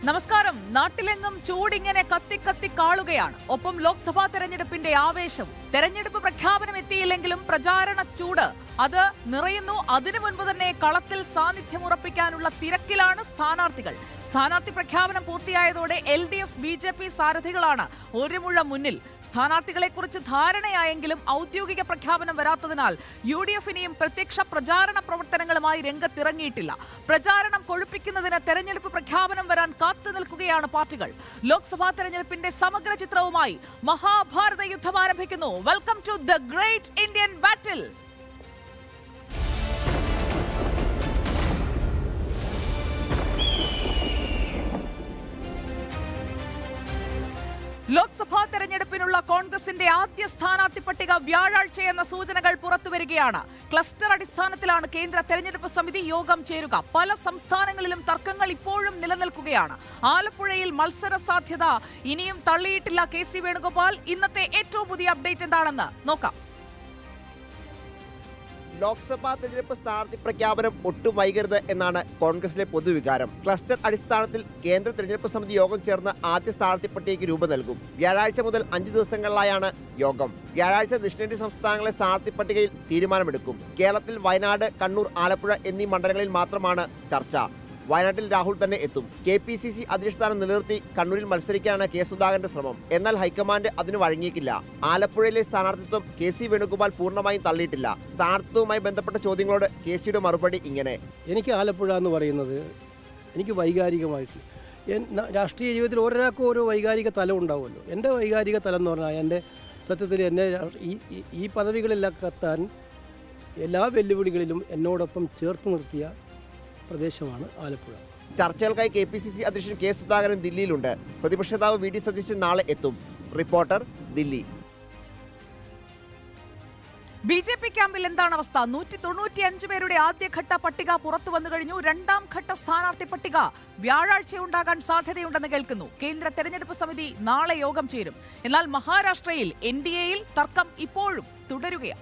നമസ്കാരം നാട്ടിലെങ്ങും ചൂടിങ്ങനെ കത്തിക്കത്തി കാളുകയാണ് ഒപ്പം ലോക്സഭാ തെരഞ്ഞെടുപ്പിന്റെ ആവേശം തെരഞ്ഞെടുപ്പ് പ്രഖ്യാപനം എത്തിയില്ലെങ്കിലും പ്രചാരണ ചൂട് അത് നിറയുന്നു അതിനു മുൻപ് തന്നെ കളത്തിൽ സാന്നിധ്യം ഉറപ്പിക്കാനുള്ള തിരക്കിലാണ് സ്ഥാനാർത്ഥികൾ സ്ഥാനാർത്ഥി പ്രഖ്യാപനം പൂർത്തിയായതോടെ L D F B J P സാരഥികളാണ് ഒരു മുഴ മുന്നിൽ സ്ഥാനാർത്ഥികളെക്കുറിച്ച് ധാരണയായെങ്കിലും ഔദ്യോഗിക പ്രഖ്യാപനം വരാത്തതിനാൽ യു ഡി എഫ് ഇനിയും പ്രത്യക്ഷ പ്രചാരണ പ്രവർത്തനങ്ങളുമായി രംഗത്തിറങ്ങിയിട്ടില്ല പ്രചാരണം കൊഴുപ്പിക്കുന്നതിന് തെരഞ്ഞെടുപ്പ് പ്രഖ്യാപനം വരാൻ കാത്തു നിൽക്കുകയാണ് പാർട്ടികൾ ലോക്സഭാ തെരഞ്ഞെടുപ്പിന്റെ സമഗ്ര ചിത്രവുമായി മഹാഭാരത യുദ്ധം ആരംഭിക്കുന്നു welcome to the great Indian battle Lok Sabha തെരഞ്ഞെടുപ്പിനുള്ള കോൺഗ്രസിന്റെ ആദ്യ സ്ഥാനാർത്ഥി പട്ടിക വ്യാഴാഴ്ചയെന്ന സൂചനകൾ പുറത്തുവരികയാണ് ക്ലസ്റ്റർ അടിസ്ഥാനത്തിലാണ് കേന്ദ്ര തെരഞ്ഞെടുപ്പ് സമിതി യോഗം ചേരുക പല സംസ്ഥാനങ്ങളിലും തർക്കങ്ങൾ ഇപ്പോഴും നിലനിൽക്കുകയാണ് ആലപ്പുഴയിൽ മത്സര സാധ്യത ഇനിയും തള്ളിയിട്ടില്ല കെ സി വേണുഗോപാൽ ഇന്നത്തെ ഏറ്റവും പുതിയ അപ്ഡേറ്റ് എന്താണെന്ന് നോക്കാം ലോക്സഭാ തെരഞ്ഞെടുപ്പ് സ്ഥാനാർത്ഥി പ്രഖ്യാപനം ഒട്ടും വൈകരുത് എന്നാണ് കോൺഗ്രസിലെ പൊതുവികാരം ക്ലസ്റ്റർ അടിസ്ഥാനത്തിൽ കേന്ദ്ര തെരഞ്ഞെടുപ്പ് സമിതി യോഗം ചേർന്ന് ആദ്യ സ്ഥാനാർത്ഥി പട്ടികയ്ക്ക് രൂപം നൽകും വ്യാഴാഴ്ച മുതൽ അഞ്ച് ദിവസങ്ങളിലായാണ് യോഗം വ്യാഴാഴ്ച ദക്ഷിണേന്ത്യൻ സംസ്ഥാനങ്ങളെ സ്ഥാനാർത്ഥി പട്ടികയിൽ തീരുമാനമെടുക്കും കേരളത്തിൽ വയനാട് കണ്ണൂർ ആലപ്പുഴ എന്നീ മണ്ഡലങ്ങളിൽ മാത്രമാണ് ചർച്ച വയനാട്ടിൽ രാഹുൽ തന്നെ എത്തും കെ പി സി സി അധ്യക്ഷ സ്ഥാനം നിലനിർത്തി കണ്ണൂരിൽ മത്സരിക്കാനാണ് കെ സുധാകരന്റെ ശ്രമം എന്നാൽ ഹൈക്കമാൻഡ് അതിന് വഴങ്ങിയിട്ടില്ല ആലപ്പുഴയിലെ സ്ഥാനാർത്ഥിത്വം കെ സി വേണുഗോപാൽ പൂർണ്ണമായും തള്ളിയിട്ടില്ല സ്ഥാനാർത്ഥിത്വവുമായി ബന്ധപ്പെട്ട ചോദ്യങ്ങളോട് കെ സിയുടെ മറുപടി ഇങ്ങനെ എനിക്ക് ആലപ്പുഴ എന്ന് പറയുന്നത് എനിക്ക് വൈകാരികമായിട്ട് എൻ- ന- രാഷ്ട്രീയ ജീവിതത്തിൽ ഓരോരാൾക്കും ഓരോ വൈകാരിക തലം ഉണ്ടാവുമല്ലോ എൻ്റെ വൈകാരിക തലം എന്ന് പറഞ്ഞാൽ എൻ്റെ സത്യത്തിൽ എന്നെ രാ- ഈ ഈ- ഈ പദവികളിലൊക്കെ എത്താൻ എല്ലാ വെല്ലുവിളികളിലും എന്നോടൊപ്പം ചേർത്ത് നിർത്തിയ പ്രദേശമാണ് ആലപ്പുഴ ചർച്ചകൾക്കായി കെ പി സി സി അധ്യക്ഷൻ കെ സുധാകരൻ ദില്ലിയിലുണ്ട് പ്രതിപക്ഷ നേതാവ് വി ഡി സതീശൻ നാളെ എത്തും reporter Delhi B J P ക്യാമ്പിൽ എന്താണ് അവസ്ഥ നൂറ്റി തൊണ്ണൂറ്റിയഞ്ച് പേരുടെ ആദ്യഘട്ട പട്ടിക പുറത്തു വന്നു കഴിഞ്ഞു രണ്ടാം ഘട്ട സ്ഥാനാർത്ഥി പട്ടിക വ്യാഴാഴ്ച ഉണ്ടാകാൻ സാധ്യതയുണ്ടെന്ന് കേൾക്കുന്നു കേന്ദ്ര തെരഞ്ഞെടുപ്പ് സമിതി നാളെ യോഗം ചേരും എന്നാൽ മഹാരാഷ്ട്രയിൽ എൻ ഡി എയിൽ തർക്കം ഇപ്പോഴും തുടരുകയാണ്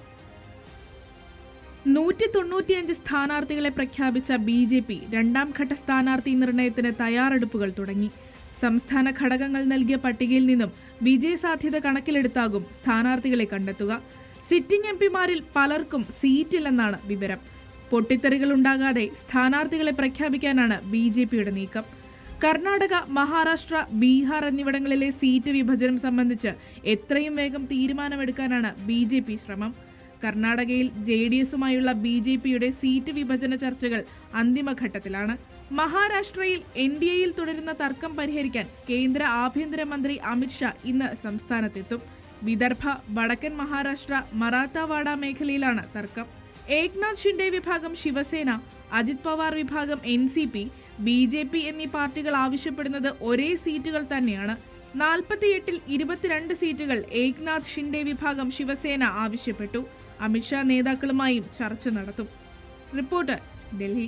നൂറ്റി തൊണ്ണൂറ്റിയഞ്ച് സ്ഥാനാർത്ഥികളെ പ്രഖ്യാപിച്ച ബി ജെ പി രണ്ടാം ഘട്ട സ്ഥാനാർത്ഥി നിർണയത്തിന് തയ്യാറെടുപ്പുകൾ തുടങ്ങി സംസ്ഥാന ഘടകങ്ങൾ നൽകിയ പട്ടികയിൽ നിന്നും വിജയസാധ്യത കണക്കിലെടുത്താകും സ്ഥാനാർത്ഥികളെ കണ്ടെത്തുക സിറ്റിംഗ് എം പിമാരിൽ പലർക്കും സീറ്റില്ലെന്നാണ് വിവരം പൊട്ടിത്തെറികൾ ഉണ്ടാകാതെ സ്ഥാനാർത്ഥികളെ പ്രഖ്യാപിക്കാനാണ് ബി ജെ പിയുടെ നീക്കം കർണാടക മഹാരാഷ്ട്ര ബീഹാർ എന്നിവിടങ്ങളിലെ സീറ്റ് വിഭജനം സംബന്ധിച്ച് എത്രയും വേഗം തീരുമാനമെടുക്കാനാണ് ബി ജെ പി ശ്രമം കർണാടകയിൽ ജെ ഡി എസുമായുള്ള ബി ജെ പിയുടെ സീറ്റ് വിഭജന ചർച്ചകൾ അന്തിമഘട്ടത്തിലാണ് മഹാരാഷ്ട്രയിൽ എൻ ഡി എയിൽ തുടരുന്ന തർക്കം പരിഹരിക്കാൻ കേന്ദ്ര ആഭ്യന്തരമന്ത്രി അമിത്ഷാ ഇന്ന് സംസ്ഥാനത്തെത്തും വിദർഭ വടക്കൻ മഹാരാഷ്ട്ര മറാത്താവാഡ മേഖലയിലാണ് തർക്കം ഏക്നാഥ് ഷിൻഡെ വിഭാഗം ശിവസേന അജിത് പവാർ വിഭാഗം N C P B J P എന്നീ പാർട്ടികൾ ആവശ്യപ്പെടുന്നത് ഒരേ സീറ്റുകൾ തന്നെയാണ് നാൽപ്പത്തിയെട്ടിൽ ഇരുപത്തിരണ്ട് സീറ്റുകൾ ഏക്നാഥ് ഷിൻഡെ വിഭാഗം ശിവസേന ആവശ്യപ്പെട്ടു അമിത്ഷാ നേതാക്കളുമായും ചർച്ച നടത്തും റിപ്പോർട്ടർ ഡൽഹി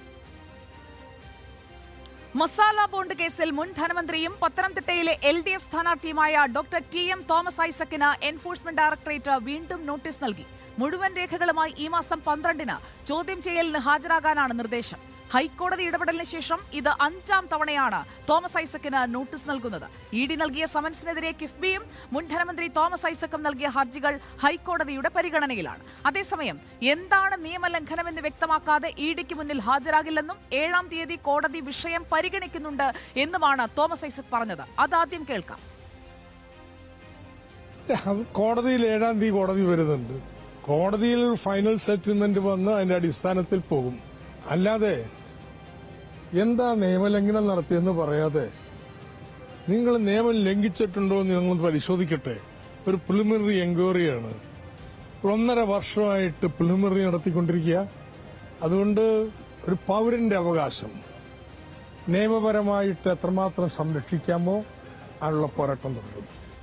മസാല ബോണ്ട് കേസിൽ മുൻ ധനമന്ത്രിയും പത്തനംതിട്ടയിലെ എൽ ഡി എഫ് സ്ഥാനാർത്ഥിയുമായ ഡോക്ടർ ടി എം തോമസ് ഐസക്കിന് എൻഫോഴ്സ്മെന്റ് ഡയറക്ടറേറ്റ് വീണ്ടും നോട്ടീസ് നൽകി മുഴുവൻ രേഖകളുമായി ഈ മാസം പന്ത്രണ്ടിന് ചോദ്യം ചെയ്യലിന് ഹാജരാകാനാണ് നിർദ്ദേശം ഹൈക്കോടതി ഇടപെടലിന് ശേഷം ഇത് അഞ്ചാം തവണയാണ് തോമസ് ഐസക്കിന് നോട്ടീസ് നൽകുന്നത് ഇ ഡി നൽകിയ സമൻസിനെതിരെ കിഫ്ബിയും മുൻ ധനമന്ത്രി തോമസ് ഐസക്കും നൽകിയ ഹർജികൾ ഹൈക്കോടതിയുടെ പരിഗണനയിലാണ് അതേസമയം എന്താണ് നിയമലംഘനമെന്ന് വ്യക്തമാക്കാതെ ഇ ഡിക്ക് മുന്നിൽ ഹാജരാകില്ലെന്നും ഏഴാം തീയതി കോടതി വിഷയം പരിഗണിക്കുന്നുണ്ട് എന്നുമാണ് തോമസ് ഐസക് പറഞ്ഞത് അതാദ്യം കേൾക്കാം അത് കോടതിയിൽ ഏഴാം തീയതി കോടതി വരുന്നുണ്ട് കോടതിയിൽ ഫൈനൽ സെറ്റിൽമെന്റ് വന്ന് അതിന്റെ അടിസ്ഥാനത്തിൽ പോകും അല്ലാതെ എന്താ നിയമലംഘനം നടത്തിയെന്ന് പറയാതെ നിങ്ങൾ നിയമം ലംഘിച്ചിട്ടുണ്ടോ എന്ന് ഞങ്ങൾ പരിശോധിക്കട്ടെ ഒരു പ്രിലിമിനറി എൻക്വയറിയാണ് ഒന്നര വർഷമായിട്ട് പ്രിലിമിനറി നടത്തിക്കൊണ്ടിരിക്കുക അതുകൊണ്ട് ഒരു പൗരന്റെ അവകാശം നിയമപരമായിട്ട് എത്രമാത്രം സംരക്ഷിക്കാമോ അതിനുള്ള പോരാട്ടം തുടരും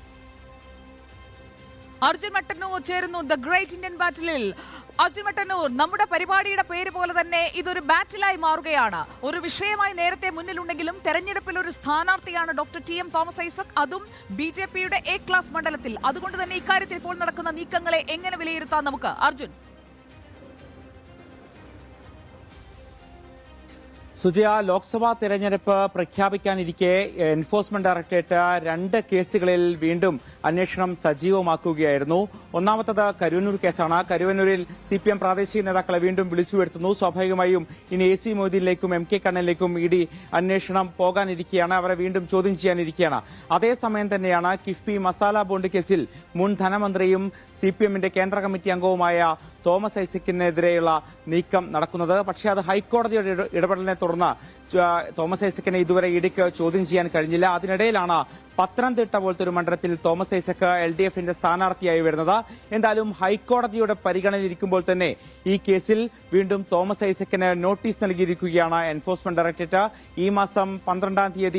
അർജുൻ മട്ടന്നൂർ ചേരുന്നു ദ ഗ്രേറ്റ് ഇന്ത്യൻ ബാറ്റിലിൽ അർജുൻ മട്ടന്നൂർ നമ്മുടെ പരിപാടിയുടെ പേര് പോലെ തന്നെ ഇതൊരു ബാറ്റിലായി മാറുകയാണ് ഒരു വിഷയമായി നേരത്തെ മുന്നിലുണ്ടെങ്കിലും തെരഞ്ഞെടുപ്പിൽ ഒരു സ്ഥാനാർത്ഥിയാണ് doctor T M Thomas Isaac അതും ബി ജെ പിയുടെ എ ക്ലാസ് മണ്ഡലത്തിൽ അതുകൊണ്ട് തന്നെ ഇക്കാര്യത്തിൽ ഇപ്പോൾ നടക്കുന്ന നീക്കങ്ങളെ എങ്ങനെ വിലയിരുത്താം നമുക്ക് അർജുൻ സുജയ ലോക്സഭാ തെരഞ്ഞെടുപ്പ് പ്രഖ്യാപിക്കാനിരിക്കെ എൻഫോഴ്സ്മെന്റ് ഡയറക്ടറേറ്റ് രണ്ട് കേസുകളിൽ വീണ്ടും അന്വേഷണം സജീവമാക്കുകയായിരുന്നു ഒന്നാമത്തത് കരുവന്നൂർ കേസാണ് കരുവന്നൂരിൽ സി പി എം പ്രാദേശിക നേതാക്കളെ വീണ്ടും വിളിച്ചു വരുത്തുന്നു സ്വാഭാവികമായും ഇനി എ സി മൊയ്തീനിലേക്കും എം കെ കണ്ണനിലേക്കും ഇ ഡി അന്വേഷണം പോകാനിരിക്കുകയാണ് അവരെ വീണ്ടും ചോദ്യം ചെയ്യാനിരിക്കുകയാണ് അതേസമയം തന്നെയാണ് കിഫ്ബി മസാല ബോണ്ട് കേസിൽ മുൻ ധനമന്ത്രിയും സി പി എമ്മിന്റെ കേന്ദ്ര കമ്മിറ്റി അംഗവുമായ തോമസ് ഐസക്കിനെതിരെയുള്ള നീക്കം നടക്കുന്നത് പക്ഷേ അത് ഹൈക്കോടതിയുടെ ഇട- ഇടപെടലിനെ തുടർന്ന് ച- തോമസ് ഐസക്കിനെ ഇതുവരെ ഇടിക്ക് ചോദ്യം ചെയ്യാൻ കഴിഞ്ഞില്ല അതിനിടയിലാണ് പത്തനംതിട്ട പോലത്തെ ഒരു മണ്ഡലത്തിൽ തോമസ് ഐസക്ക് എൽ ഡി എഫിന്റെ സ്ഥാനാർത്ഥിയായി വരുന്നത് എന്തായാലും ഹൈക്കോടതിയുടെ പരിഗണനയിരിക്കുമ്പോൾ തന്നെ ഈ കേസിൽ വീണ്ടും തോമസ് ഐസക്കിന് നോട്ടീസ് നൽകിയിരിക്കുകയാണ് എൻഫോഴ്സ്മെന്റ് ഡയറക്ടറേറ്റ് ഈ മാസം പന്ത്രണ്ടാം തീയതി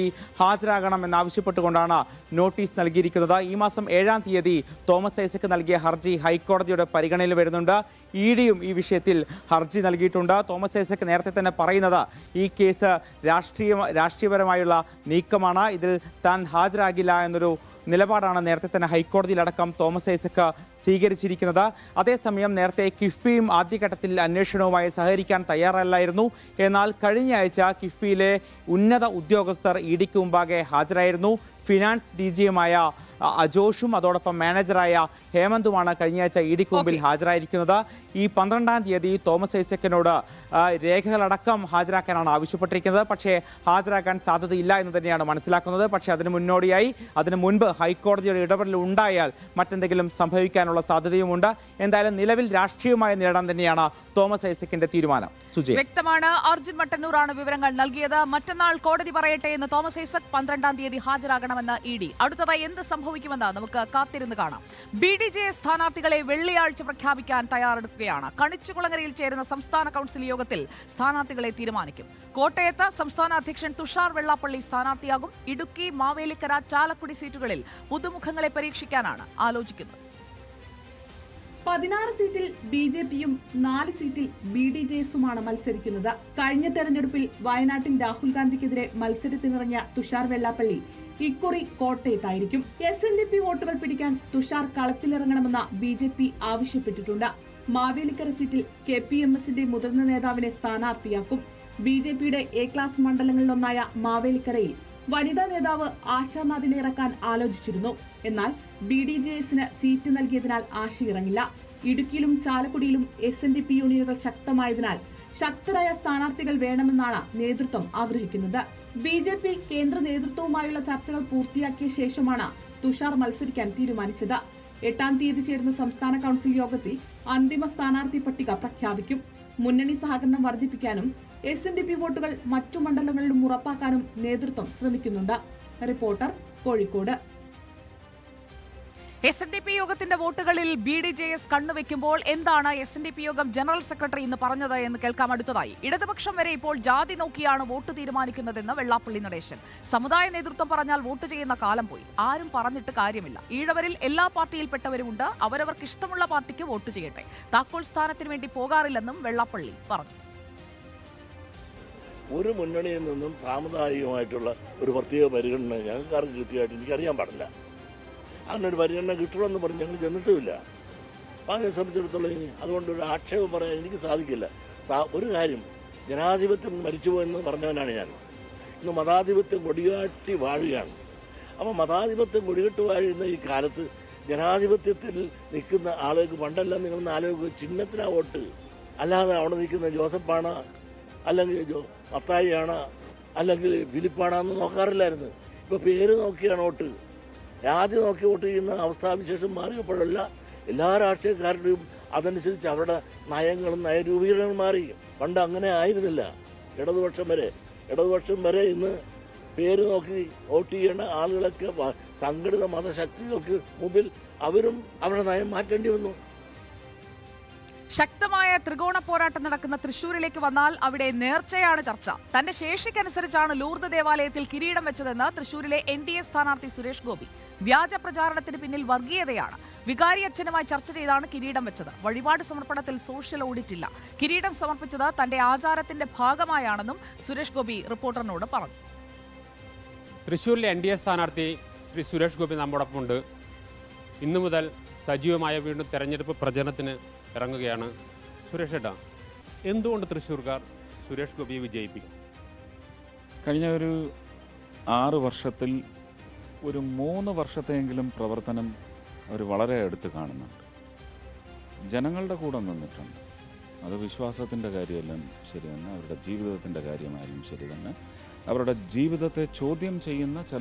ഹാജരാകണമെന്നാവശ്യപ്പെട്ടുകൊണ്ടാണ് നോട്ടീസ് നൽകിയിരിക്കുന്നത് ഈ മാസം ഏഴാം തീയതി തോമസ് ഐസക്ക് നൽകിയ ഹർജി ഹൈക്കോടതിയുടെ പരിഗണനയിൽ വരുന്നുണ്ട് ഇ ഡിയും ഈ വിഷയത്തിൽ ഹർജി നൽകിയിട്ടുണ്ട് തോമസ് ഐസക്ക് നേരത്തെ തന്നെ പറയുന്നത് ഈ കേസ് രാഷ്ട്രീയ രാഷ്ട്രീയപരമായുള്ള നീക്കമാണ് ഇതിൽ താൻ ഹാജരാകില്ല എന്നൊരു നിലപാടാണ് നേരത്തെ തന്നെ ഹൈക്കോടതിയിലടക്കം തോമസ് ഐസക്ക് സ്വീകരിച്ചിരിക്കുന്നത് അതേസമയം നേരത്തെ കിഫ്ബിയും ആദ്യഘട്ടത്തിൽ അന്വേഷണവുമായി സഹകരിക്കാൻ തയ്യാറല്ലായിരുന്നു എന്നാൽ കഴിഞ്ഞ ആഴ്ച കിഫ്ബിയിലെ ഉന്നത ഉദ്യോഗസ്ഥർ ഇ ഡിക്ക് മുമ്പാകെ ഹാജരായിരുന്നു ഫിനാൻസ് ഡി ജിയുമായ അജോഷും അതോടൊപ്പം മാനേജറായ ഹേമന്തുമാണ് കഴിഞ്ഞയാഴ്ച ഇ ഡിക്ക് മുമ്പിൽ ഹാജരായിരിക്കുന്നത് ഈ പന്ത്രണ്ടാം തീയതി തോമസ് ഐസക്കിനോട് ആ, രേഖകളടക്കം ഹാജരാക്കാനാണ് ആവശ്യപ്പെട്ടിരിക്കുന്നത് പക്ഷേ ഹാജരാക്കാൻ സാധ്യതയില്ല എന്ന് തന്നെയാണ് മനസ്സിലാക്കുന്നത് പക്ഷേ അതിന് മുന്നോടിയായി അതിന് മുൻപ് ഹൈക്കോടതിയുടെ ഇടപെടൽ ഉണ്ടായാൽ മറ്റെന്തെങ്കിലും സംഭവിക്കാനുള്ള സാധ്യതയുമുണ്ട് എന്തായാലും നിലവിൽ രാഷ്ട്രീയമായ നേടാൻ തന്നെയാണ് തോമസ് ഐസക്കിന്റെ തീരുമാനം സുജയ് വ്യക്തമാണ് അർജുൻ മട്ടന്നൂറാണ് വിവരങ്ങൾ നൽകിയത് മറ്റന്നാൾ കോടതി പറയട്ടെ എന്ന് തോമസ് ഐസക് പന്ത്രണ്ടാം തീയതി ഹാജരാകണമെന്ന് ഇ ഡി അടുത്തതായി എന്ത് സംഭവിക്കുമെന്ന് നമുക്ക് കാത്തിരുന്ന് കാണാം ബി ഡി ജെ സ്ഥാനാർത്ഥികളെ വെള്ളിയാഴ്ച പ്രഖ്യാപിക്കാൻ തയ്യാറെടുക്കുകയാണ് കണിച്ചുകുളങ്ങരയിൽ ചേരുന്ന സംസ്ഥാന കൌൺസിൽ യോഗത്തിൽ സ്ഥാനാർത്ഥികളെ തീരുമാനിക്കും കോട്ടയത്ത് സംസ്ഥാന അധ്യക്ഷൻ തുഷാർ വെള്ളാപ്പള്ളി സ്ഥാനാർത്ഥിയാകും ഇടുക്കി മാവേലിക്കര ചാലക്കുടി സീറ്റുകളിൽ പുതുമുഖങ്ങളെ പരീക്ഷിക്കാനാണ് ആലോചിക്കുന്നത് പതിനാറ് സീറ്റിൽ ബി ജെ പിയും നാല് സീറ്റിൽ ബി ഡി ജെ എസുമാണ് മത്സരിക്കുന്നത് കഴിഞ്ഞ തെരഞ്ഞെടുപ്പിൽ വയനാട്ടിൽ രാഹുൽ ഗാന്ധിക്കെതിരെ മത്സരത്തിനിറങ്ങിയ തുഷാർ വെള്ളാപ്പള്ളി ഇക്കുറി കോട്ടയത്തായിരിക്കും എസ് എൻ ഡി പി വോട്ടുകൾ പിടിക്കാൻ തുഷാർ കളത്തിലിറങ്ങണമെന്ന ബി ജെ പി ആവശ്യപ്പെട്ടിട്ടുണ്ട് മാവേലിക്കര സീറ്റിൽ കെ പി എം എസിന്റെ മുതിർന്ന നേതാവിനെ സ്ഥാനാർത്ഥിയാക്കും ബി ജെ പിയുടെ എ ക്ലാസ് മണ്ഡലങ്ങളിലൊന്നായ മാവേലിക്കരയിൽ വനിതാ നേതാവ് ആശാനാഥിനെ ഇറക്കാൻ ആലോചിച്ചിരുന്നു എന്നാൽ ബി ഡി ജെ എസിന് സീറ്റ് നൽകിയതിനാൽ ആശ ഇറങ്ങില്ല ഇടുക്കിയിലും ചാലക്കുടിയിലും എസ് എൻ ഡി പി യൂണിയനുകൾ ശക്തമായതിനാൽ ശക്തരായ സ്ഥാനാർത്ഥികൾ വേണമെന്നാണ് നേതൃത്വം ആഗ്രഹിക്കുന്നത് ബി ജെ പി കേന്ദ്ര നേതൃത്വവുമായുള്ള ചർച്ചകൾ പൂർത്തിയാക്കിയ ശേഷമാണ് തുഷാർ മത്സരിക്കാൻ തീരുമാനിച്ചത് എട്ടാം തീയതി ചേരുന്ന സംസ്ഥാന കൌൺസിൽ യോഗത്തിൽ അന്തിമ സ്ഥാനാർത്ഥി പട്ടിക പ്രഖ്യാപിക്കും മുന്നണി സഹകരണം വർദ്ധിപ്പിക്കാനും എസ് എൻ ഡി പി വോട്ടുകൾ മറ്റു മണ്ഡലങ്ങളിലും ഉറപ്പാക്കാനും നേതൃത്വം ശ്രമിക്കുന്നുണ്ട് reporter Kozhikode S N D P യോഗത്തിന്റെ വോട്ടുകളിൽ ബി ഡി ജെ എസ് കണ്ണുവെക്കുമ്പോൾ എന്താണ് എസ് എൻ ഡി പി യോഗം ജനറൽ സെക്രട്ടറി ഇന്ന് പറഞ്ഞത് എന്ന് കേൾക്കാം അടുത്തതായി ഇടതുപക്ഷം വരെ ഇപ്പോൾ ജാതി നോക്കിയാണ് വോട്ട് തീരുമാനിക്കുന്നതെന്ന് വെള്ളാപ്പള്ളി നടേശൻ സമുദായ നേതൃത്വം പറഞ്ഞാൽ വോട്ട് ചെയ്യുന്ന കാലം പോയി ആരും പറഞ്ഞിട്ട് കാര്യമില്ല ഈഴവരിൽ എല്ലാ പാർട്ടിയിൽപ്പെട്ടവരുമുണ്ട് അവരവർക്ക് ഇഷ്ടമുള്ള പാർട്ടിക്ക് വോട്ട് ചെയ്യട്ടെ താക്കോൽ സ്ഥാനത്തിന് വേണ്ടി പോകാറില്ലെന്നും വെള്ളാപ്പള്ളി പറഞ്ഞു ഒരു മുന്നണിയിൽ നിന്നും സാമുദായികമായിട്ടുള്ള ഒരു പ്രത്യേക പരിഗണന ഞങ്ങൾക്ക് ആർക്കും കിട്ടിയായിട്ട് എനിക്കറിയാൻ പാടില്ല അങ്ങനെ ഒരു പരിഗണന കിട്ടണമെന്ന് പറഞ്ഞ് ഞങ്ങൾ ചെന്നിട്ടുമില്ല അപ്പോൾ അതിനെ സംബന്ധിച്ചിടത്തോളം ഇനി അതുകൊണ്ട് ഒരു ആക്ഷേപം പറയാൻ എനിക്ക് സാധിക്കില്ല സാ- ഒരു കാര്യം ജനാധിപത്യം മരിച്ചുപോയെന്ന് പറഞ്ഞവനാണ് ഞാൻ ഇന്ന് മതാധിപത്യം കൊടികാട്ടി വാഴുകയാണ് അപ്പോൾ മതാധിപത്യം കൊടികെട്ട് വാഴുന്ന ഈ കാലത്ത് ജനാധിപത്യത്തിൽ നിൽക്കുന്ന ആളുകൾക്ക് പണ്ടെല്ലാം നിങ്ങളൊന്ന് ആലോചിക്കുക ചിഹ്നത്തിനാ വോട്ട് അല്ലാതെ അവിടെ നിൽക്കുന്ന ജോസഫാണ് അല്ലെങ്കിൽ ജോ മത്തായിയാണ് അല്ലെങ്കിൽ ഫിലിപ്പാണെന്ന് നോക്കാറില്ലായിരുന്നു ഇപ്പോൾ പേര് നോക്കിയാണ് വോട്ട് ആദ്യം നോക്കി വോട്ട് ചെയ്യുന്ന അവസ്ഥാവിശേഷം മാറിയപ്പോഴല്ല എല്ലാ രാഷ്ട്രീയക്കാരുടെയും അതനുസരിച്ച് അവരുടെ നയങ്ങളും നയരൂപീകരണങ്ങളും മാറി പണ്ട് അങ്ങനെ ആയിരുന്നില്ല ഇടതുപക്ഷം വരെ ഇടതുപക്ഷം വരെ ഇന്ന് പേര് നോക്കി വോട്ട് ചെയ്യേണ്ട ആളുകളൊക്കെ വ- സംഘടിത മതശക്തികൾക്ക് മുമ്പിൽ അവരും അവരുടെ നയം മാറ്റേണ്ടി വന്നു ശക്തമായ ത്രികോണ പോരാട്ടം നടക്കുന്ന തൃശൂരിലേക്ക് വന്നാൽ അവിടെ നേർച്ചയാണ് ചർച്ച തന്റെ ശേഷിക്കനുസരിച്ചാണ് ലൂർദ് ദേവാലയത്തിൽ കിരീടം വെച്ചതെന്ന് തൃശൂരിലെ എൻ ഡി എ സ്ഥാനാർത്ഥി സുരേഷ് ഗോപി വ്യാജ പ്രചാരണത്തിന് പിന്നിൽ വർഗീയതയാണ് വികാരി അച്ഛനുമായി ചർച്ച ചെയ്താണ് കിരീടം വെച്ചത് വഴിപാട് സമർപ്പണത്തിൽ സോഷ്യൽ ഓഡിറ്റ് ഇല്ല കിരീടം സമർപ്പിച്ചത് തന്റെ ആചാരത്തിന്റെ ഭാഗമായാണെന്നും സുരേഷ് ഗോപി റിപ്പോർട്ടറിനോട് പറഞ്ഞു തൃശ്ശൂരിലെ എൻ ഡി എ സ്ഥാനാർത്ഥി ശ്രീ സുരേഷ് ഗോപി നമ്മോടൊപ്പമുണ്ട് ഇന്നു മുതൽ സജീവമായ വീണ്ടും തെരഞ്ഞെടുപ്പ് പ്രചരണത്തിന് ഇറങ്ങുകയാണ് സുരേഷ് ഏട്ടാ എന്തുകൊണ്ട് തൃശ്ശൂർക്കാർ സുരേഷ് ഗോപിയെ വിജയിപ്പിക്കും കഴിഞ്ഞ ഒരു ആറ് വർഷത്തിൽ ഒരു മൂന്ന് വർഷത്തെയെങ്കിലും പ്രവർത്തനം അവർ വളരെ അടുത്ത് കാണുന്നുണ്ട് ജനങ്ങളുടെ കൂടെ നിന്നിട്ടുണ്ട് അത് വിശ്വാസത്തിൻ്റെ കാര്യമെല്ലാം ശരി തന്നെ അവരുടെ ജീവിതത്തിൻ്റെ കാര്യമായാലും ശരി തന്നെ അവരുടെ ജീവിതത്തെ ചോദ്യം ചെയ്യുന്ന ചില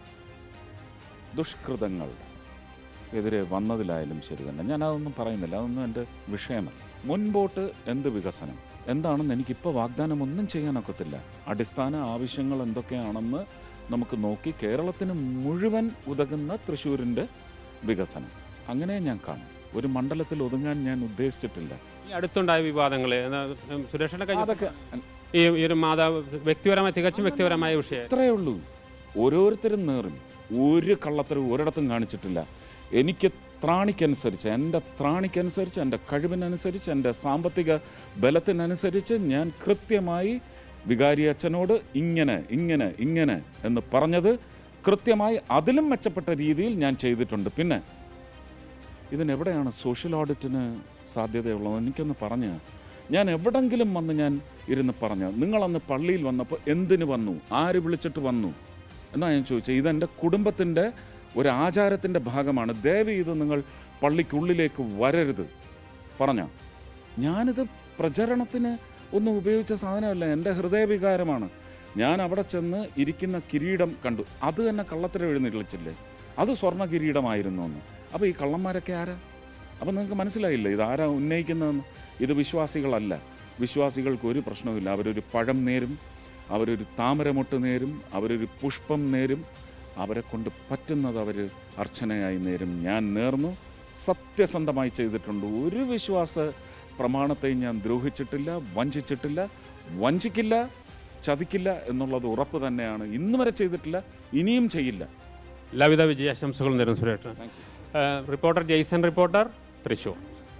ദുഷ്കൃതങ്ങൾ എതിരെ വന്നതിലായാലും ശരി തന്നെ ഞാൻ അതൊന്നും പറയുന്നില്ല അതൊന്നും എൻ്റെ വിഷയമല്ല മുൻപോട്ട് എന്ത് വികസനം എന്താണെന്ന് എനിക്കിപ്പോൾ വാഗ്ദാനം ഒന്നും ചെയ്യാനൊക്കത്തില്ല അടിസ്ഥാന ആവശ്യങ്ങൾ എന്തൊക്കെയാണെന്ന് നമുക്ക് നോക്കി കേരളത്തിന് മുഴുവൻ ഉതകുന്ന തൃശ്ശൂരിൻ്റെ വികസനം അങ്ങനെ ഞാൻ കാണും ഒരു മണ്ഡലത്തിൽ ഒതുങ്ങാൻ ഞാൻ ഉദ്ദേശിച്ചിട്ടില്ല ഈ അടുത്തുണ്ടായ വിവാദങ്ങൾ സുരേഷിന്റെ കഴിഞ്ഞ അതൊക്കെ ഈ ഈ ഒരു മാതാവ് വ്യക്തിപരമായ തികച്ചും വ്യക്തിപരമായ വിഷയം അത്രയേ ഉള്ളൂ ഓരോരുത്തരും നേറും ഒരു കള്ളത്തരവും ഒരിടത്തും കാണിച്ചിട്ടില്ല എനിക്ക് ത്രാണിക്കനുസരിച്ച് എൻ്റെ ത്രാണിക്കനുസരിച്ച് എൻ്റെ കഴിവിനനുസരിച്ച് എൻ്റെ സാമ്പത്തിക ബലത്തിനനുസരിച്ച് ഞാൻ കൃത്യമായി വികാരി അച്ഛനോട് ഇങ്ങനെ ഇങ്ങനെ ഇങ്ങനെ എന്ന് പറഞ്ഞത് കൃത്യമായി അതിലും മെച്ചപ്പെട്ട രീതിയിൽ ഞാൻ ചെയ്തിട്ടുണ്ട് പിന്നെ ഇതിനെവിടെയാണ് സോഷ്യൽ ഓഡിറ്റിന് സാധ്യതയുള്ളത് എനിക്കൊന്ന് പറഞ്ഞ് ഞാൻ എവിടെങ്കിലും വന്ന് ഞാൻ ഇരുന്ന് പറഞ്ഞു നിങ്ങളന്ന് പള്ളിയിൽ വന്നപ്പോൾ എന്തിന് വന്നു ആര് വിളിച്ചിട്ട് വന്നു എന്നാ ഞാൻ ചോദിച്ചത് ഇതെൻ്റെ കുടുംബത്തിൻ്റെ ഒരു ആചാരത്തിൻ്റെ ഭാഗമാണ് ദയവ് ഇത് നിങ്ങൾ പള്ളിക്കുള്ളിലേക്ക് വരരുത് പറഞ്ഞ ഞാനിത് പ്രചരണത്തിന് ഒന്നും ഉപയോഗിച്ച സാധനമല്ല എൻ്റെ ഹൃദയവികാരമാണ് ഞാൻ അവിടെ ചെന്ന് ഇരിക്കുന്ന കിരീടം കണ്ടു അത് തന്നെ കള്ളത്തരം എഴുന്നള്ളിച്ചില്ലേ അത് സ്വർണ്ണ കിരീടമായിരുന്നു എന്ന് അപ്പോൾ ഈ കള്ളന്മാരൊക്കെ ആരാ അപ്പം നിങ്ങൾക്ക് മനസ്സിലായില്ലേ ഇത് ആരാ ഉന്നയിക്കുന്നതെന്ന് ഇത് വിശ്വാസികളല്ല വിശ്വാസികൾക്ക് ഒരു പ്രശ്നവുമില്ല അവരൊരു പഴം നേരും അവരൊരു താമരമൊട്ട് നേരും അവരൊരു പുഷ്പം നേരും അവരെ കൊണ്ട് പറ്റുന്നത് അവർ അർച്ചനയായി നേരും ഞാൻ നേർന്നു സത്യസന്ധമായി ചെയ്തിട്ടുണ്ട് ഒരു വിശ്വാസ പ്രമാണത്തെയും ഞാൻ ദ്രോഹിച്ചിട്ടില്ല വഞ്ചിച്ചിട്ടില്ല വഞ്ചിക്കില്ല ചതിക്കില്ല എന്നുള്ളത് ഉറപ്പ് തന്നെയാണ് ഇന്ന് വരെ ചെയ്തിട്ടില്ല ഇനിയും ചെയ്യില്ല എല്ലാവിധ വിജയാശംസകളും നേരും സുരേഷ് ഏഹ്, റിപ്പോർട്ടർ ജെയ്സൺ റിപ്പോർട്ടർ തൃശൂർ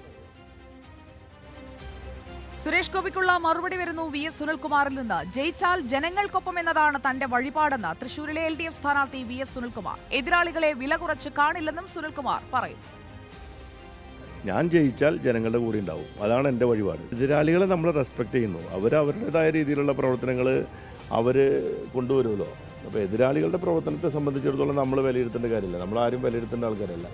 സുരേഷ് ഗോപിക്കുള്ള മറുപടി വരുന്നു വി എസ് സുനിൽകുമാറിൽ നിന്ന് ജയിച്ചാൽ ജനങ്ങൾക്കൊപ്പം എന്നതാണ് തന്റെ വഴിപാടെന്ന് തൃശൂരിലെ എൽ ഡി എഫ് സ്ഥാനാർത്ഥി വി എസ് സുനിൽകുമാർ എതിരാളികളെ വില കുറച്ച് കാണില്ലെന്നും സുനിൽകുമാർ പറയുന്നു ഞാൻ ജയിച്ചാൽ ജനങ്ങളുടെ കൂടെ ഉണ്ടാവും അതാണ് എൻ്റെ വഴിപാട് എതിരാളികളെ നമ്മൾ റെസ്പെക്ട് ചെയ്യുന്നു അവർ അവരുടേതായ രീതിയിലുള്ള പ്രവർത്തനങ്ങൾ അവർ കൊണ്ടുവരുമല്ലോ അപ്പോൾ എതിരാളികളുടെ പ്രവർത്തനത്തെ സംബന്ധിച്ചിടത്തോളം നമ്മൾ വിലയിരുത്തേണ്ട കാര്യമില്ല നമ്മൾ ആരും വിലയിരുത്തേണ്ട ആൾക്കാരല്ല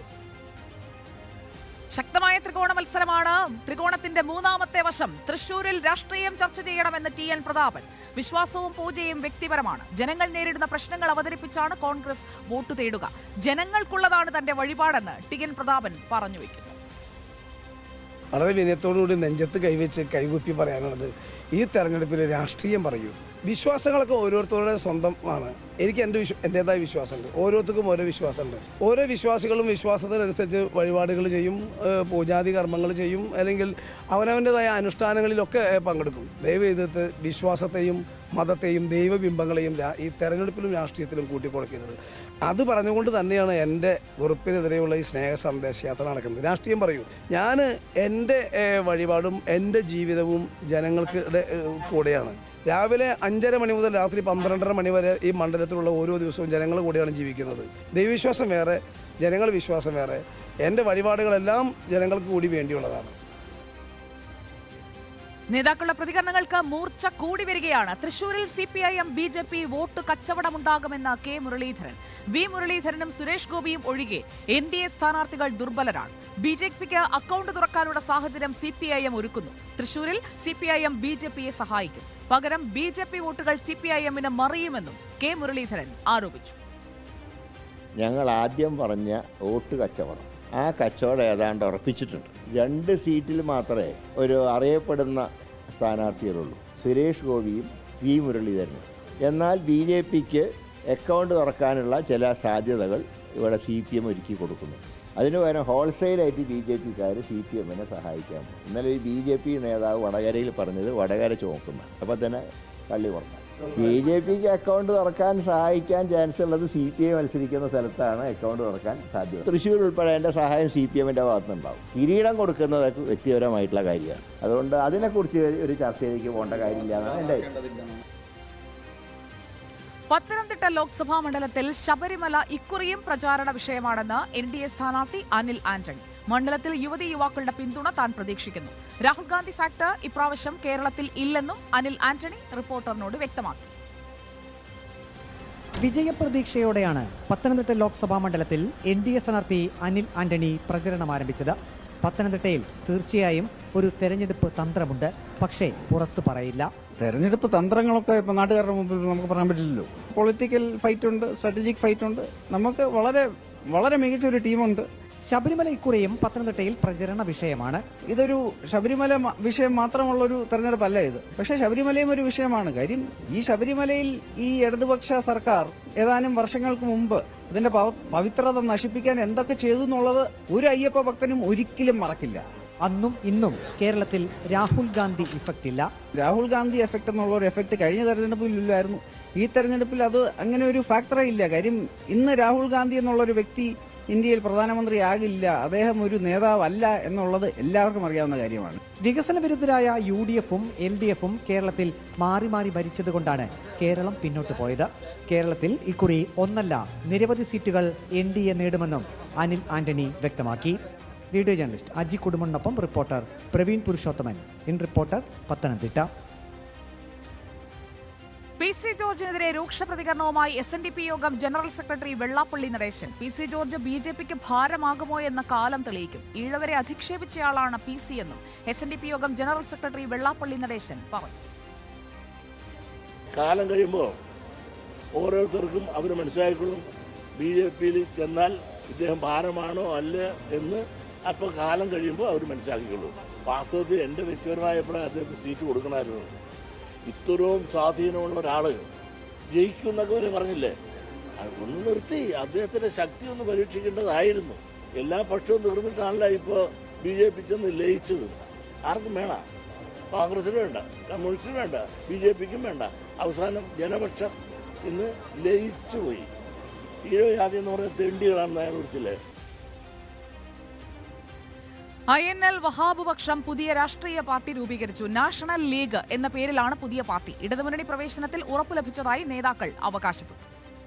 ശക്തമായ ത്രികോണ മത്സരമാണ് ത്രികോണത്തിന്റെ മൂന്നാമത്തെ വശം തൃശൂരിൽ രാഷ്ട്രീയം ചർച്ച ചെയ്യണമെന്ന് ടി എൻ പ്രതാപൻ വിശ്വാസവും പൂജയും വ്യക്തിപരമാണ് ജനങ്ങൾ നേരിടുന്ന പ്രശ്നങ്ങൾ അവതരിപ്പിച്ചാണ് കോൺഗ്രസ് വോട്ട് തേടുക ജനങ്ങൾക്കുള്ളതാണ് തന്റെ വഴിപാടെന്ന് ടി എൻ പ്രതാപൻ പറഞ്ഞു വെക്കുന്നു വളരെ വിനയത്തോടുകൂടി നെഞ്ചത്ത് കൈവച്ച് കൈകുപ്പി പറയാനുള്ളത് ഈ തെരഞ്ഞെടുപ്പിൽ രാഷ്ട്രീയം പറയൂ വിശ്വാസങ്ങളൊക്കെ ഓരോരുത്തരുടെ സ്വന്തമാണ് എനിക്ക് എൻ്റെ വിശ്വ എൻ്റേതായ വിശ്വാസമുണ്ട് ഓരോരുത്തർക്കും ഓരോ വിശ്വാസമുണ്ട് ഓരോ വിശ്വാസികളും വിശ്വാസത്തിനനുസരിച്ച് വഴിപാടുകൾ ചെയ്യും ഏഹ് പൂജാതി കർമ്മങ്ങൾ ചെയ്യും അല്ലെങ്കിൽ അവനവൻ്റെതായ അനുഷ്ഠാനങ്ങളിലൊക്കെ ഏഹ് പങ്കെടുക്കും ദയവ് ചെയ്തിട്ട് വിശ്വാസത്തെയും മതത്തെയും ദൈവബിംബങ്ങളെയും രാ- ഈ തെരഞ്ഞെടുപ്പിലും രാഷ്ട്രീയത്തിലും കൂട്ടിക്കുറയ്ക്കുന്നത് അത് പറഞ്ഞുകൊണ്ട് തന്നെയാണ് എൻ്റെ വെറുപ്പിനെതിരെയുള്ള ഈ സ്നേഹ സന്ദേശയാത്ര നടക്കുന്നത് രാഷ്ട്രീയം പറയൂ ഞാൻ എൻ്റെ ഏഹ്, വഴിപാടും എൻ്റെ ജീവിതവും ജനങ്ങൾക്ക് ടെ- ഏഹ്, കൂടെയാണ് രാവിലെ അഞ്ചര മണി മുതൽ രാത്രി പന്ത്രണ്ടര മണി വരെ ഈ മണ്ഡലത്തിലുള്ള ഓരോ ദിവസവും ജനങ്ങൾ കൂടെയാണ് ജീവിക്കുന്നത് ദൈവവിശ്വാസം വേറെ ജനങ്ങൾ വിശ്വാസം വേറെ എൻ്റെ വഴിപാടുകളെല്ലാം ജനങ്ങൾക്ക് കൂടി വേണ്ടിയുള്ളതാണ് നേതാക്കളുടെ പ്രതികരണങ്ങൾക്ക് മൂർച്ച കൂടി വരികയാണ് തൃശൂരിൽ C P I M B J P vote കച്ചവടമുണ്ടാകുമെന്ന് കെ മുരളീധരൻ വി മുരളീധരനും സുരേഷ് ഗോപിയും ഒഴികെ എൻ ഡി എ സ്ഥാനാർത്ഥികൾ ദുർബലരാണ് ബി ജെ പിക്ക് അക്കൗണ്ട് തുറക്കാനുള്ള സാഹചര്യം സി പി ഐ എം ഒരുക്കുന്നു തൃശൂരിൽ C P I M B J പിയെ സഹായിക്കും പകരം ബി ജെ പി വോട്ടുകൾ സി പി ഐ എമ്മിന് മറിയുമെന്നും കെ മുരളീധരൻ ആരോപിച്ചു ഞങ്ങൾ ആദ്യം പറഞ്ഞ വോട്ട് കച്ചവടം ആ കച്ചവടം ഏതാണ്ട് ഉറപ്പിച്ചിട്ടുണ്ട് രണ്ട് സീറ്റിൽ മാത്രമേ ഒരു അറിയപ്പെടുന്ന സ്ഥാനാർത്ഥികളുള്ളൂ സുരേഷ് ഗോപിയും വി മുരളീധരനും എന്നാൽ ബി ജെ പിക്ക് അക്കൗണ്ട് തുറക്കാനുള്ള ചില സാധ്യതകൾ ഇവിടെ സി പി എം ഒരുക്കി കൊടുക്കുന്നു അതിന് പകരം ഹോൾസെയിലായിട്ട് ബി ജെ പിക്കാർ സി പി എമ്മിനെ സഹായിക്കാൻ പോകും ഇന്നലെ ഈ ബി ജെ പി നേതാവ് വടകരയിൽ പറഞ്ഞത് വടകര ചുമക്കുന്ന അപ്പോൾ തന്നെ തള്ളി പുറത്താണ് ബി ജെ പിക്ക് അക്കൗണ്ട് തുറക്കാൻ സഹായിക്കാൻ ചാൻസ് ഉള്ളത് സി പി ഐ മത്സരിക്കുന്ന സ്ഥലത്താണ് അക്കൗണ്ട് തുറക്കാൻ സാധ്യത തൃശ്ശൂർ ഉൾപ്പെടെ എൻ്റെ സഹായം സി പി എമ്മിൻ്റെ ഭാഗത്തുനിന്നുണ്ടാവും കിരീടം കൊടുക്കുന്നത് വ്യക്തിപരമായിട്ടുള്ള കാര്യമാണ് അതുകൊണ്ട് അതിനെക്കുറിച്ച് ഒരു ചർച്ചയിലേക്ക് പോകേണ്ട കാര്യമില്ല എന്നാണ് എൻ്റെ അഭിപ്രായം. പത്തനംതിട്ട ലോക്സഭാ മണ്ഡലത്തിൽ ശബരിമല ഇക്കുറിയും പ്രചാരണ വിഷയമാണെന്ന് എൻ ഡി എ സ്ഥാനാർത്ഥി അനിൽ ആന്റണി മണ്ഡലത്തിൽ യുവതി യുവാക്കളുടെ പിന്തുണ താൻ പ്രതീക്ഷിക്കുന്നു രാഹുൽ ഗാന്ധി ഫാക്ടർ ഇപ്രാവശ്യം കേരളത്തിൽ ഇല്ലെന്നും അനിൽ ആന്റണി റിപ്പോർട്ടറിനോട് വ്യക്തമാക്കി വിജയപ്രതീക്ഷയോടെയാണ് പത്തനംതിട്ട ലോക്സഭാ മണ്ഡലത്തിൽ എൻ ഡി എ സ്ഥാനാർത്ഥി അനിൽ ആന്റണി പ്രചരണം ആരംഭിച്ചത് പത്തനംതിട്ടയിൽ തീർച്ചയായും ഒരു തെരഞ്ഞെടുപ്പ് തന്ത്രമുണ്ട് പക്ഷേ പുറത്തു പറയില്ല തെരഞ്ഞെടുപ്പ് തന്ത്രങ്ങളൊക്കെ ഇപ്പം നാട്ടുകാരുടെ മുമ്പിൽ നമുക്ക് പറയാൻ പറ്റില്ലല്ലോ പൊളിറ്റിക്കൽ ഫൈറ്റ് ഉണ്ട് സ്ട്രാറ്റജിക് ഫൈറ്റ് ഉണ്ട് നമുക്ക് വളരെ വളരെ മികച്ച ഒരു ടീമുണ്ട് ശബരിമല ഇക്കുറിയും പത്തനംതിട്ടയിൽ പ്രചരണ വിഷയമാണ് ഇതൊരു ശബരിമല മ- വിഷയം മാത്രമുള്ള ഒരു തെരഞ്ഞെടുപ്പല്ല ഇത് പക്ഷേ ശബരിമലയും ഒരു വിഷയമാണ് കാര്യം ഈ ശബരിമലയിൽ ഈ ഇടതുപക്ഷ സർക്കാർ ഏതാനും വർഷങ്ങൾക്ക് മുമ്പ് ഇതിന്റെ പവ- പവിത്രത നശിപ്പിക്കാൻ എന്തൊക്കെ ചെയ്തു എന്നുള്ളത് ഒരു അയ്യപ്പ ഭക്തനും ഒരിക്കലും മറക്കില്ല അന്നും ഇന്നും കേരളത്തിൽ രാഹുൽ ഗാന്ധി ഇഫക്റ്റ് ഇല്ല രാഹുൽ ഗാന്ധി എഫക്ട് എന്നുള്ള ഒരു എഫക്ട് കഴിഞ്ഞ തെരഞ്ഞെടുപ്പിൽ ഇല്ലായിരുന്നു ഈ തെരഞ്ഞെടുപ്പിൽ അത് അങ്ങനെ ഒരു ഫാക്ടറേ ഇല്ല കാര്യം ഇന്ന് രാഹുൽ ഗാന്ധി എന്നുള്ള ഒരു വ്യക്തി ഇന്ത്യയിൽ പ്രധാനമന്ത്രി ആകില്ല അദ്ദേഹം ഒരു നേതാവല്ല എന്നുള്ളത് എല്ലാവർക്കും അറിയാവുന്ന കാര്യമാണ് വികസന വിരുദ്ധരായ യു ഡി എഫും എൽ ഡി എഫും കേരളത്തിൽ മാറി മാറി ഭരിച്ചതുകൊണ്ടാണ് കേരളം പിന്നോട്ട് പോയത് കേരളത്തിൽ ഇക്കുറി ഒന്നല്ല നിരവധി സീറ്റുകൾ എൻ ഡി എ നേടുമെന്നും അനിൽ ആന്റണി വ്യക്തമാക്കി വീഡിയോ ജേർണലിസ്റ്റ് അജി കുടുംബനൊപ്പം reporter Praveen Purushothaman in reporter Pathanamthitta P C ജോർജിനെതിരെ രൂക്ഷ പ്രതികരണവുമായി എസ് എൻ ഡി പി യോഗം general secretary Vellappally Natesan P C George B J പിക്ക് ഭാരമാകുമോ എന്ന കാലം തെളിയിക്കും ഈഴവരെ അധിക്ഷേപിച്ചയാളാണ് പി സി എന്നും എസ് എൻ ഡി പി യോഗം ജനറൽ സെക്രട്ടറി വെള്ളാപ്പള്ളി നടേശൻ പറഞ്ഞു കാലം കഴിയുമ്പോൾ ഓരോരുത്തർക്കും അവർ മനസ്സിലാക്കിക്കൊള്ളും ബി ജെ പിയിൽ ചെന്നാൽ ഇദ്ദേഹം ഭാരമാണോ അല്ല എന്ന് അപ്പോൾ കാലം കഴിയുമ്പോൾ അവർ മനസ്സിലാക്കിക്കൊള്ളും വാസ്തവത്തിൽ എൻ്റെ വ്യക്തിപരമായ അഭിപ്രായം അദ്ദേഹത്തിന് സീറ്റ് കൊടുക്കണമായിരുന്നു ഇത്രയും സ്വാധീനമുള്ള ഒരാൾ ജയിക്കും എന്നൊക്കെ വരെ പറഞ്ഞില്ലേ അത് ഒന്ന് നിർത്തി അദ്ദേഹത്തിൻ്റെ ശക്തി ഒന്ന് പരീക്ഷിക്കേണ്ടതായിരുന്നു എല്ലാ പക്ഷവും തീർന്നിട്ടാണല്ലോ ഇപ്പോൾ ബി ജെ പി ചെന്ന് ലയിച്ചത് ആർക്കും വേണ്ട കോൺഗ്രസിന് വേണ്ട കമ്മ്യൂണിസ്റ്റിന് വേണ്ട ബി ജെ പിക്കും വേണ്ട അവസാനം ജനപക്ഷം ഇന്ന് ലയിച്ചു പോയി ഈഴോ ജാതി എന്ന് പറയുന്ന തെണ്ടികളാണെന്ന് അയാൾ വിളിച്ചില്ലേ ഐ എൻ എൽ വഹാബ് പക്ഷം പുതിയ രാഷ്ട്രീയ പാർട്ടി രൂപീകരിച്ചു നാഷണൽ ലീഗ് എന്ന പേരിലാണ് പുതിയ പാർട്ടി ഇടതുമുന്നണി പ്രവേശനത്തിൽ ഉറപ്പു ലഭിച്ചതായി നേതാക്കൾ അവകാശപ്പെട്ടു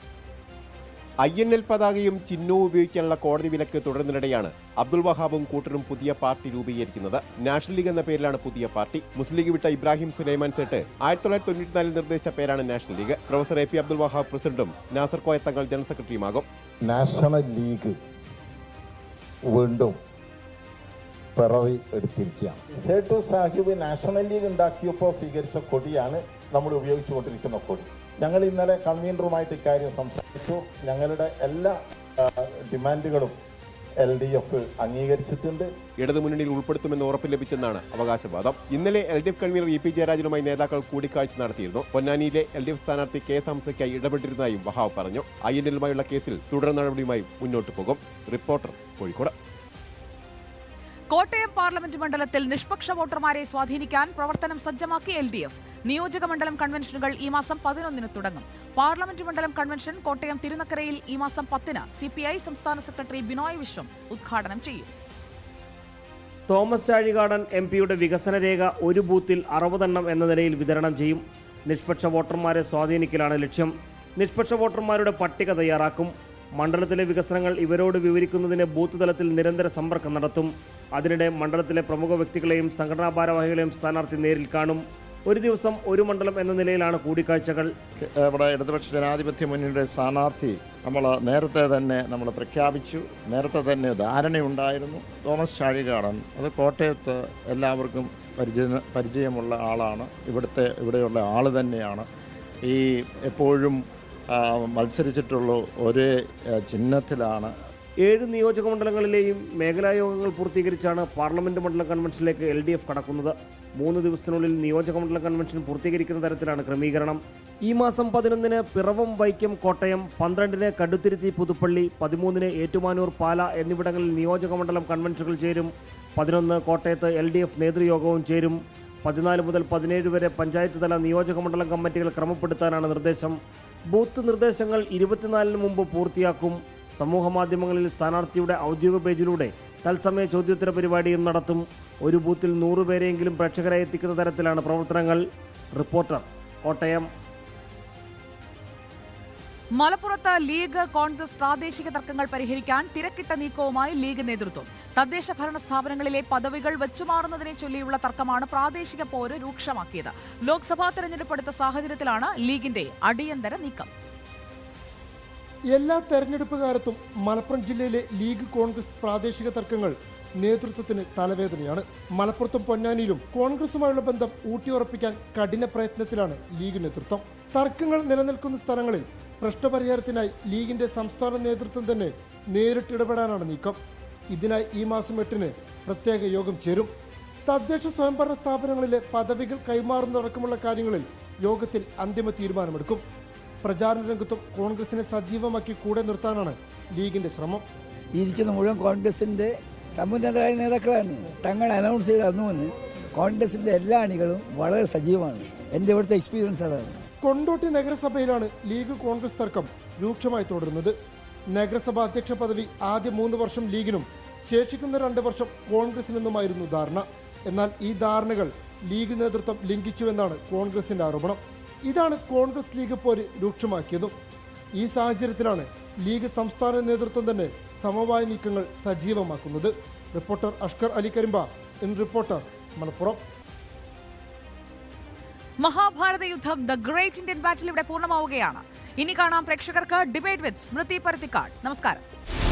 ഐ എൻ എൽ പതാകയും ചിഹ്നവും ഉപയോഗിക്കാനുള്ള കോടതി വിലക്ക് തുടരുന്നതിനിടെയാണ് അബ്ദുൾ വഹാബും കൂട്ടരും പുതിയ പാർട്ടി രൂപീകരിക്കുന്നത് നാഷണൽ ലീഗ് എന്ന പേരിലാണ് പുതിയ പാർട്ടി മുസ്ലിം ലീഗ് വിട്ട ഇബ്രാഹിം സുലൈമാൻ സെട്ട് ആയിരത്തി തൊള്ളായിരത്തി തൊണ്ണൂറ്റിനാലിൽ നിർദ്ദേശിച്ച പേരാണ് national league professor A P Abdul Wahab പ്രസിഡന്റും നാസർ കോയ തങ്ങൾ ജനറൽ സെക്രട്ടറിയുമാകും നാഷണൽ ലീഗ് വീണ്ടും പിറവി എടുത്തിരിക്കുകയാണ് സേട്ടു സാഹിബ് നാഷണൽ ലീഗ് ഉണ്ടാക്കിയപ്പോൾ സ്വീകരിച്ച കൊടിയാണ് നമ്മൾ ഉപയോഗിച്ചുകൊണ്ടിരിക്കുന്ന കൊടി ഞങ്ങൾ ഇന്നലെ കൺവീനറുമായിട്ട് ഇക്കാര്യം സംസാരിച്ചു ഞങ്ങളുടെ എല്ലാ ആ, ഡിമാൻഡുകളും എൽ ഡി എഫ് അംഗീകരിച്ചിട്ടുണ്ട് ഇടതുമുന്നണിയിൽ ഉൾപ്പെടുത്തുമെന്ന് ഉറപ്പ് ലഭിച്ചെന്നാണ് അവകാശവാദം ഇന്നലെ L D F convener E P ജയരാജനുമായി നേതാക്കൾ കൂടിക്കാഴ്ച നടത്തിയിരുന്നു പൊന്നാനിയിലെ എൽ ഡി എഫ് സ്ഥാനാർത്ഥി കെ എസ് ഹംസയ്ക്കായി ഇടപെട്ടിരുന്നതായും വഹാബ് പറഞ്ഞു ഐ എൻ എല്ലുമായുള്ള കേസിൽ തുടർ നടപടിയുമായി മുന്നോട്ട് പോകും റിപ്പോർട്ടർ കോഴിക്കോട് കോട്ടയം പാർലമെന്റ് മണ്ഡലത്തിൽ നിഷ്പക്ഷ വോട്ടർമാരെ സ്വാധീനിക്കാൻ പ്രവർത്തനം സജ്ജമാക്കി എൽ ഡി എഫ് നിയോജക മണ്ഡലം കൺവെൻഷനുകൾ ഈ മാസം പതിനൊന്നിന് തുടങ്ങും പാർലമെന്റ് മണ്ഡലം കൺവെൻഷൻ കോട്ടയം തിരുനക്കരയിൽ ഈ മാസം പത്തിന് സി സംസ്ഥാന സെക്രട്ടറി ബിനോയ് വിശ്വം ഉദ്ഘാടനം ചെയ്യും തോമസ് ചാഴികാടൻ എം പിയുടെ വികസന രേഖ ഒരു ബൂത്തിൽ അറുപതെണ്ണം എന്ന നിലയിൽ വിതരണം ചെയ്യും നിഷ്പക്ഷ വോട്ടർമാരെ സ്വാധീനിക്കലാണ് ലക്ഷ്യം നിഷ്പക്ഷ വോട്ടർമാരുടെ പട്ടിക തയ്യാറാക്കും മണ്ഡലത്തിലെ വികസനങ്ങൾ ഇവരോട് വിവരിക്കുന്നതിന് ബൂത്ത് തലത്തിൽ നിരന്തര സമ്പർക്കം നടത്തും അതിനിടെ മണ്ഡലത്തിലെ പ്രമുഖ വ്യക്തികളെയും സംഘടനാ ഭാരവാഹികളെയും സ്ഥാനാർത്ഥി നേരിൽ കാണും ഒരു ദിവസം ഒരു മണ്ഡലം എന്ന നിലയിലാണ് കൂടിക്കാഴ്ചകൾ ഇവിടെ ഇടതുപക്ഷ ജനാധിപത്യ മുന്നണിയുടെ സ്ഥാനാർത്ഥി നമ്മൾ നേരത്തെ തന്നെ നമ്മൾ പ്രഖ്യാപിച്ചു നേരത്തെ തന്നെ ധാരണയുണ്ടായിരുന്നു തോമസ് ചാഴികാടൻ അത് കോട്ടയത്ത് എല്ലാവർക്കും പരിചയ പരിചയമുള്ള ആളാണ് ഇവിടുത്തെ ഇവിടെയുള്ള ആൾ തന്നെയാണ് ഈ എപ്പോഴും ആ, മത്സരിച്ചിട്ടുള്ള ഒരേ ആ, ചിഹ്നത്തിലാണ് ഏഴ് നിയോജക മണ്ഡലങ്ങളിലെയും മേഖലാ യോഗങ്ങൾ പൂർത്തീകരിച്ചാണ് പാർലമെന്റ് മണ്ഡലം കൺവെൻഷനിലേക്ക് എൽ ഡി എഫ് കടക്കുന്നത് മൂന്ന് ദിവസത്തിനുള്ളിൽ നിയോജക മണ്ഡലം കൺവെൻഷൻ പൂർത്തീകരിക്കുന്ന തരത്തിലാണ് ക്രമീകരണം ഈ മാസം പതിനൊന്നിന് പിറവം വൈക്കം കോട്ടയം പന്ത്രണ്ടിന് കടുത്തിരുത്തി പുതുപ്പള്ളി പതിമൂന്നിന് ഏറ്റുമാനൂർ പാല എന്നിവിടങ്ങളിൽ നിയോജക മണ്ഡലം കൺവെൻഷനുകൾ ചേരും പതിനൊന്ന് കോട്ടയത്ത് എൽ ഡി എഫ് നേതൃയോഗവും ചേരും പതിനാല് മുതൽ പതിനേഴ് വരെ പഞ്ചായത്ത് തല നിയോജക മണ്ഡലം കമ്മിറ്റികൾ ക്രമപ്പെടുത്താനാണ് നിർദ്ദേശം ബൂത്ത് നിർദ്ദേശങ്ങൾ ഇരുപത്തിനാലിന് മുമ്പ് പൂർത്തിയാക്കും സമൂഹ മാധ്യമങ്ങളിൽ സ്ഥാനാർത്ഥിയുടെ ഔദ്യോഗിക പേജിലൂടെ തത്സമയ ചോദ്യോത്തര പരിപാടിയും നടത്തും ഒരു ബൂത്തിൽ നൂറുപേരെയെങ്കിലും പ്രേക്ഷകരെ എത്തിക്കുന്ന തരത്തിലാണ് പ്രവർത്തനങ്ങൾ റിപ്പോർട്ടർ കോട്ടയം മലപ്പുറത്ത് ലീഗ് കോൺഗ്രസ് പ്രാദേശിക തർക്കങ്ങൾ പരിഹരിക്കാൻ തിരക്കിട്ട നീക്കവുമായി ലീഗ് നേതൃത്വം തദ്ദേശ ഭരണ സ്ഥാപനങ്ങളിലെ പദവികൾ വെച്ചുമാറുന്നതിനെ ചൊല്ലിയുള്ള തർക്കമാണ് പ്രാദേശിക പോര് രൂക്ഷമാക്കിയത് ലോക്സഭാ തെരഞ്ഞെടുപ്പ് അടുത്ത സാഹചര്യത്തിലാണ് ലീഗിന്റെ അടിയന്തര നീക്കം എല്ലാ തെരഞ്ഞെടുപ്പ് കാലത്തും മലപ്പുറം ജില്ലയിലെ ലീഗ് കോൺഗ്രസ് പ്രാദേശിക തർക്കങ്ങൾ നേതൃത്വത്തിന് തലവേദനയാണ് മലപ്പുറത്തും പൊന്നാനിയിലും കോൺഗ്രസുമായുള്ള ബന്ധം ഊട്ടിയുറപ്പിക്കാൻ കഠിന പ്രയത്നത്തിലാണ് ലീഗ് നേതൃത്വം തർക്കങ്ങൾ നിലനിൽക്കുന്ന സ്ഥലങ്ങളിൽ പ്രശ്നപരിഹാരത്തിനായി ലീഗിന്റെ സംസ്ഥാന നേതൃത്വം തന്നെ നേരിട്ടിടപെടാനാണ് നീക്കം ഇതിനായി ഈ മാസം എട്ടിന് പ്രത്യേക യോഗം ചേരും തദ്ദേശ സ്വയംഭരണ സ്ഥാപനങ്ങളിലെ പദവികൾ കൈമാറുന്നതടക്കമുള്ള കാര്യങ്ങളിൽ യോഗത്തിൽ അന്തിമ തീരുമാനമെടുക്കും പ്രചാരണ രംഗത്തും കോൺഗ്രസിനെ സജീവമാക്കി കൂടെ നിർത്താനാണ് ലീഗിന്റെ ശ്രമം ഈ ഇരിക്കുന്ന മുഴുവൻ കോൺഗ്രസിന്റെ സമുന്നതരായ നേതാക്കളാണ് തങ്ങൾ അനൗൺസ് ചെയ്ത അന്ന് മുതൽ കോൺഗ്രസിന്റെ എല്ലാ അണികളും വളരെ സജീവമാണ് എൻ്റെ ഇവിടുത്തെ എക്സ്പീരിയൻസ് അതാണ് കൊണ്ടോട്ടി നഗരസഭയിലാണ് ലീഗ് കോൺഗ്രസ് തർക്കം രൂക്ഷമായി തുടരുന്നത് നഗരസഭ അധ്യക്ഷ പദവി ആദ്യ മൂന്ന് വർഷം ലീഗിനും ശേഷിക്കുന്ന രണ്ട് വർഷം കോൺഗ്രസിനെന്നുമായിരുന്നു ധാരണ എന്നാൽ ഈ ധാരണകൾ ലീഗ് നേതൃത്വം ലംഘിച്ചുവെന്നാണ് കോൺഗ്രസിന്റെ ആരോപണം ഇതാണ് കോൺഗ്രസ് ലീഗ് പോര് രൂക്ഷമാക്കിയതും ഈ സാഹചര്യത്തിലാണ് ലീഗ് സംസ്ഥാന നേതൃത്വം തന്നെ സമവായ നീക്കങ്ങൾ സജീവമാക്കുന്നത് reporter Ashkar Ali Karimba in reporter Malappuram Mahabharata യുദ്ധം ദ ഗ്രേറ്റ് ഇന്ത്യൻ ബാറ്റിൽ ഇവിടെ പൂർണ്ണമാവുകയാണ് ഇനി കാണാം പ്രേക്ഷകർക്ക് ഡിബേറ്റ് വിത്ത് സ്മൃതി പരുത്തിക്കാട് നമസ്കാരം